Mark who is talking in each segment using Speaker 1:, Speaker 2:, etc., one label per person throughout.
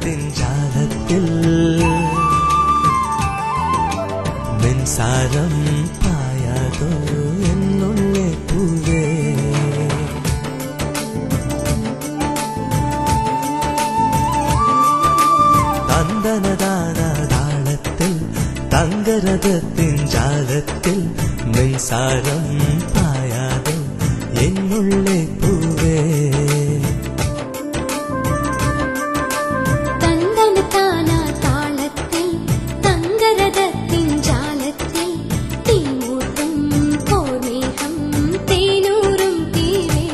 Speaker 1: தங்கரதத்தின் ஜாலத்தில் மின்சாரம் பாயாதோ என்னுள்ளே பூவே தந்தனதான தாளத்தில் தங்கரதத்தின் ஜாலத்தில் மின்சாரம் பாயாதோ என்னுள்ளே பூவே
Speaker 2: தந்தனத்தானா தாளத்தில் தங்கரதத்தின் ஜாலத்தில் தீமூட்டும் போர்மேகம் தேனூரும் தீவே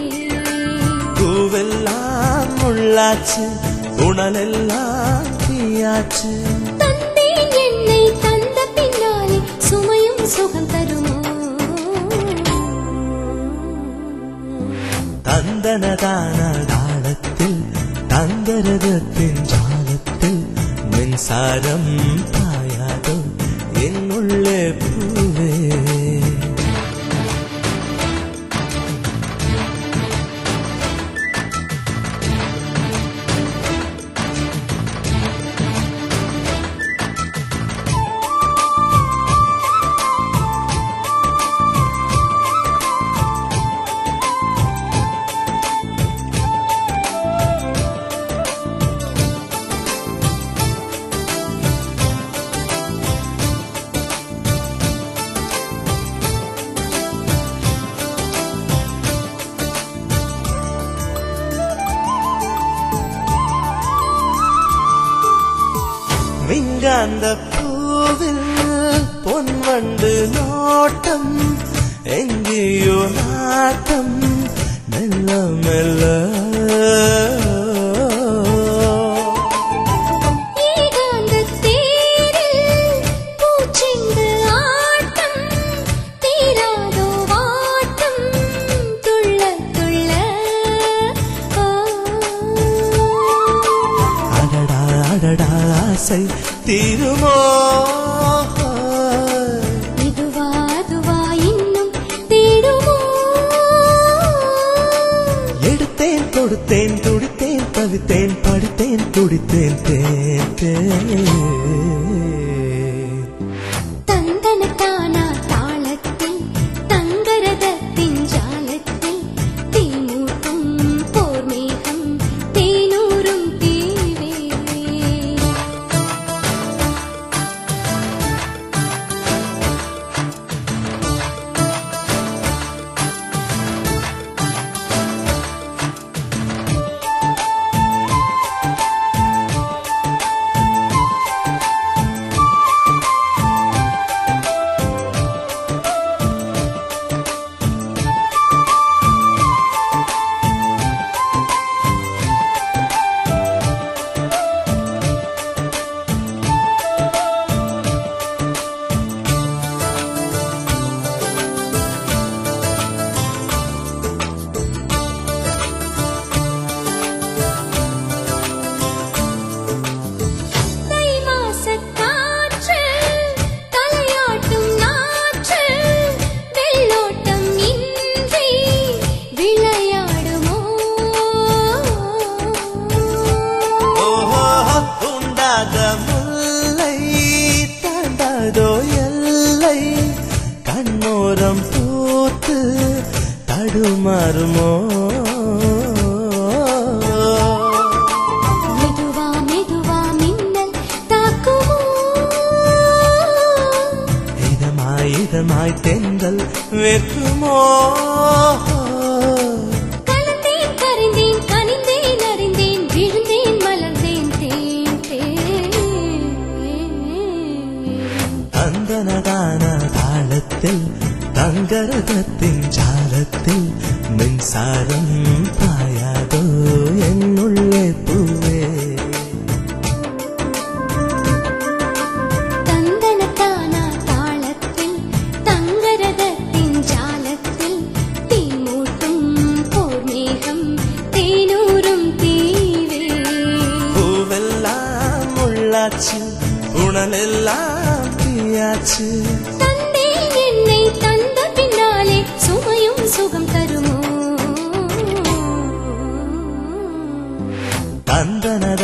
Speaker 1: பூவெல்லாம் உள்ளாச்சு உணலெல்லாம் தீயாச்சு
Speaker 2: தந்தேன் என்னை தந்த பின்னாலே சுமையும் சுகம் தருமோ
Speaker 1: தந்தனதான தாளத்தில் தங்கரதத்தின் ஜாலத்தில் மின்சாரம் பாயாதோ என்னுள்ளே பூவே விங்காந்த பூவில் பொன்வண்டு நோட்டம் எங்கேயோ நாட்டம் மெல்ல மெல்ல
Speaker 2: ஏகாந்தத் தேரில் பூச்செண்டு ஆட்டம் தீராதோ வாட்டம் துள்ள துள்ள ஓ.
Speaker 1: அடடா அடடா ஆசை தீருமோ
Speaker 2: இதுவா அதுவா இன்னும் தேடுமோ
Speaker 1: எடுத்தேன் கொடுத்தேன் துடித்தேன் தவித்தேன் படித்தேன் துடித்தேன் தேன் தேன்
Speaker 2: தந்தனத்தானா தாளத்தில் தங்கரதத்தின் ஜாலத்தில் தீமூட்டும் போர்மேகம் தேனூரும் தீவே தை மாசக் காற்று தலையாட்டும் நாற்று வெள்ளோட்டம் இன்றி விளையாடுமோ
Speaker 1: ஓஹோ உண்டாத முல்லை தாண்டாதோ எல்லை கண்ணோரம் பூத்து தடுமாறுமோ
Speaker 2: மெதுவா மெதுவா மின்னல் தாக்குமோ
Speaker 1: இதமாய் இதமாய் தென்றல் வேர்க்குமோ
Speaker 2: கலந்தேன் கரைந்தேன் கனிந்தேன் அறிந்தேன் விழுந்தேன் மலர்ந்தேன் தேன் தேன்
Speaker 1: தந்தனதான தாளத்தில் தங்கரதத்தின் ஜாலத்தில் மின்சாரம் பாயாதோ என்னுள்ளே பூவே
Speaker 2: தந்தனத்தானா தாளத்தில் தங்கரதத்தின் ஜாலத்தில் தீமூட்டும் போர்மேகம் தேனூரும் தீவே
Speaker 1: பூவெல்லாம் உள்ளாச்சு உணலெல்லாம் தீயாச்சு
Speaker 2: தந்தேன் என்னை தந்த பின்னாலே சுமையும் சுகம் தருமோ
Speaker 1: தந்தனதான